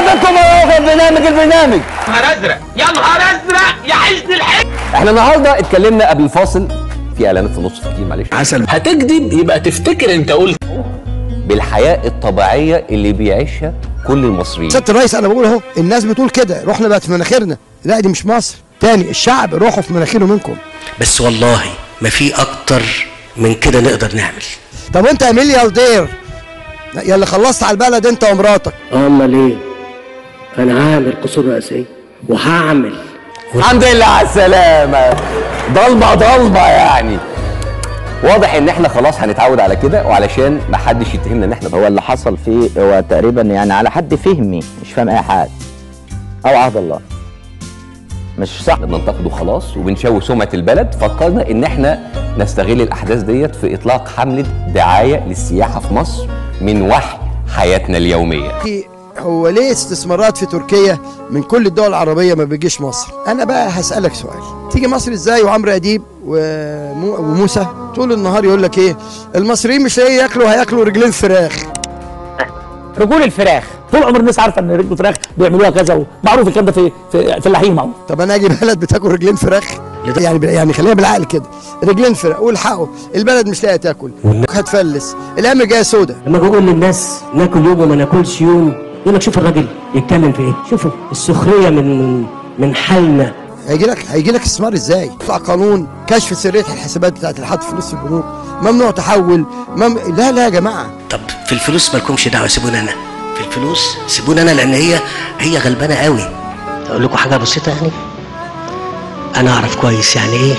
بكم يا برنامج البرنامج نهار ازرق يا نهار ازرق يا حزن الحزن احنا النهارده اتكلمنا قبل الفاصل في اعلانات في النص كتير معلش عسل هتكذب يبقى تفتكر انت قلت بالحياه الطبيعيه اللي بيعيشها كل المصريين سياده الرئيس انا بقول اهو الناس بتقول كده رحنا بقت في مناخيرنا لا دي مش مصر تاني الشعب روحوا في مناخيره منكم بس والله ما في اكتر من كده نقدر نعمل طب وانت يا ملياردير يا اللي خلصت على البلد انت ومراتك امال ايه انا هعمل قصور رئاسيه وهعمل الحمد لله على السلامه ضلمه ضلمه يعني واضح ان احنا خلاص هنتعود على كده وعلشان ما حدش يتهمنا ان احنا هو اللي حصل فيه هو تقريبا يعني على حد فهمي مش فاهم اي حاجه او عهد الله مش صح احنا بننتقده خلاص وبنشوه سمعه البلد فكرنا ان احنا نستغل الاحداث ديت في اطلاق حمله دعايه للسياحه في مصر من وحي حياتنا اليوميه هو ليه استثمارات في تركيا من كل الدول العربيه ما بيجيش مصر انا بقى هسالك سؤال تيجي مصر ازاي وعمرو اديب ومو- وموسى طول النهار يقول لك ايه المصريين مش لاقي ياكلوا هياكلوا رجلين فراخ رجول الفراخ طول عمر الناس عارفه ان رجل الفراخ بيعملوها كذا ومعروف الكلام ده في في فلاحين معروف طب انا اجي بلد بتاكل رجلين فراخ يعني يعني خلينا بالعقل كده رجلين فراخ والحقوا البلد مش لاقيه تاكل هتفلس الايام الجايه سودة لما بقول للناس ناكل يوم وما ناكلش يوم يقول لك شوف الراجل يتكلم في ايه شوفوا السخريه من من من حالنا هيجي لك هيجي لك استثمار ازاي؟ يطلع قانون كشف سريه الحسابات بتاعت الحد فلوس في البنوك ممنوع تحول مم... لا لا يا جماعه طب في الفلوس ما لكمش دعوه سيبوني انا في الفلوس سيبوني انا لان هي هي غلبانه قوي اقول لكم حاجه بسيطه يعني انا اعرف كويس يعني ايه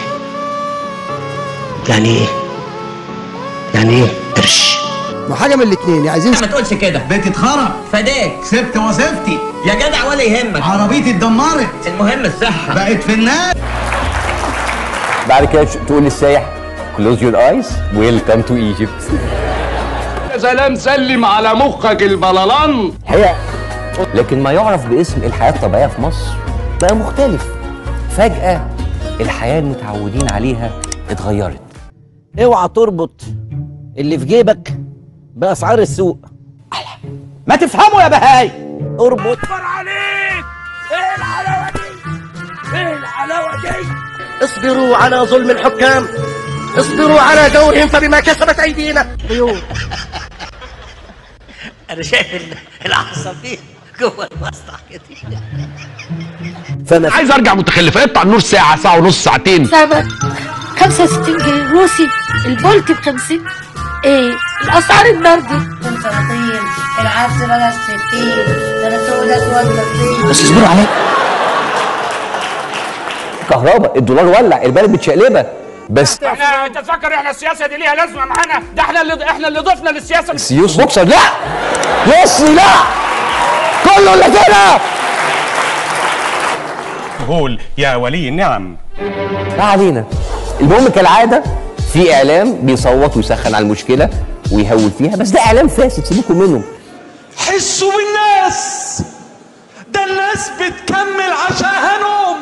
يعني ايه يعني ايه قرش ما حاجه من الاثنين يا عايزين ما تقولش كده بيتي اتخرب فداك سبت وظيفتي يا جدع ولا يهمك عربيتي اتدمرت المهم الصحه بقت في النار بعد كده تقول للسايح close your eyes welcome to Egypt يا سلام سلم على مخك البلالان الحقيقه لكن ما يعرف باسم الحياه الطبيعيه في مصر بقى مختلف فجاه الحياه المتعودين عليها اتغيرت اوعى تربط اللي في جيبك باسعار السوق ما تفهموا يا بهاي اربط عليك ايه الحلاوه دي ايه الحلاوه دي اصبروا على ظلم الحكام اصبروا على دورهم فبما كسبت ايدينا انا شايف ال- العصافير جوه المسرح كده فانا عايز ارجع متخلف اقطع النور ساعه ساعه ونص ساعتين ثمن 65 جنيه روسي البولت ب 50 ايه الاسعار النهارده سنتين العدس بقى 60 سنتين اسود بس اصبروا عليا كهرباء الدولار ولع البلد متشقلبه بس احنا انت تفكر احنا السياسه دي ليها لازمه معانا ده احنا اللي احنا اللي ضفنا للسياسه سيوس بوكسر لا يسري لا كله اللي كده قول يا ولي النعم ما علينا المهم كالعاده في اعلام بيصوت ويسخن على المشكله ويهول فيها بس ده اعلام فاسد سيبوكم منه حسوا بالناس ده الناس بتكمل عشاها نوم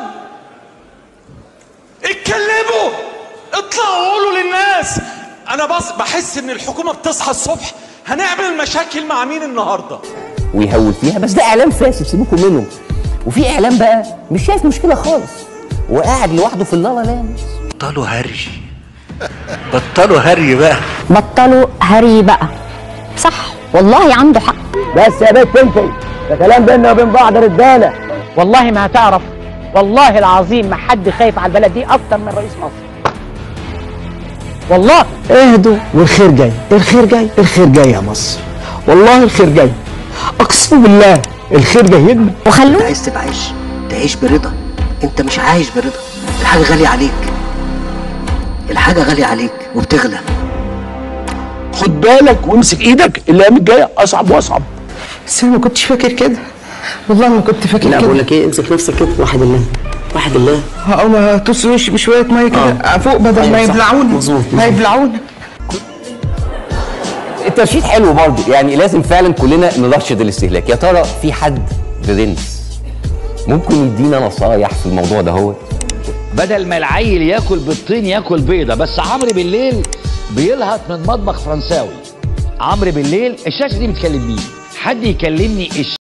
اتكلموا اطلعوا قولوا للناس انا بص بحس ان الحكومه بتصحى الصبح هنعمل مشاكل مع مين النهارده ويهول فيها بس ده اعلام فاسد سيبوكم منه وفي اعلام بقى مش شايف مشكله خالص وقاعد لوحده في اللالا لاند بطلوا هري بطلوا هري بقى بطلوا هري بقى صح والله عنده حق بس يا بنت انت ده كلام بيننا وبين بعض رجاله والله ما هتعرف والله العظيم ما حد خايف على البلد دي اكتر من رئيس مصر والله اهدوا والخير جاي الخير جاي الخير جاي يا مصر والله الخير جاي اقسم بالله الخير جاي لنا وخلوه عايز تبقى عايش تعيش برضا انت مش عايش برضا الحاجه غاليه عليك الحاجه غاليه عليك وبتغلى خد بالك وامسك ايدك الايام الجايه اصعب واصعب بس انا ما كنتش فاكر كده والله ما كنت فاكر لا كده بقول لك ايه امسك نفسك كده واحد الله واحد الله او ما تص وشي بشويه ميه كده فوق بدل ما أيوة صح. يبلعونا مظبوط، ما مظبوط. يبلعونا الترشيد حلو برضه يعني لازم فعلا كلنا نرشد الاستهلاك يا ترى في حد برنس ممكن يدينا نصايح في الموضوع ده هو بدل ما العيل ياكل بالطين ياكل بيضه بس عمرو بالليل بيلهط من مطبخ فرنساوي عمرو بالليل الشاشه دي بتكلم مين حد يكلمني